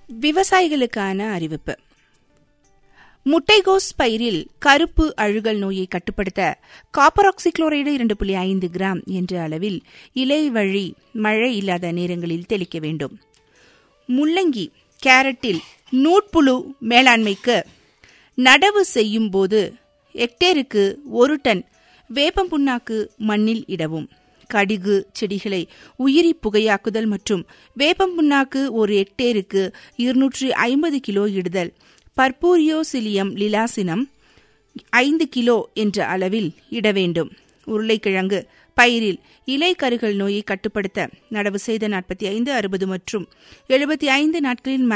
விவசாயிகளுக்கான அறிவிப்பு முட்டைகோஸ் பயிரில் கருப்பு அழுகல் நோயை கட்டுப்படுத்த காப்பராக்சிக்ளோரைடு இரண்டு புள்ளி ஐந்து கிராம் என்ற அளவில் இலை வழி மழை இல்லாத நேரங்களில் தெளிக்க வேண்டும் முள்ளங்கி கேரட்டில் நூட்புழு மேலாண்மைக்கு நடவு செய்யும் போது ஹெக்டேருக்கு ஒரு டன் வேப்பம் புண்ணாக்கு மண்ணில் இடவும் கடிகு செடிகளை உயிரி புகையாக்குதல் மற்றும் வேப்பம் புண்ணாக்கு ஒரு ஹெக்டேருக்கு இருநூற்று ஐம்பது கிலோ இடுதல் பர்பூரியோசிலியம் லிலாசினம் ஐந்து கிலோ என்ற அளவில் இட வேண்டும் உருளைக்கிழங்கு பயிரில் இலை கருகள் நோயை கட்டுப்படுத்த நடவு செய்த நாற்பத்தி ஐந்து அறுபது மற்றும் எழுபத்தி ஐந்து நாட்களில்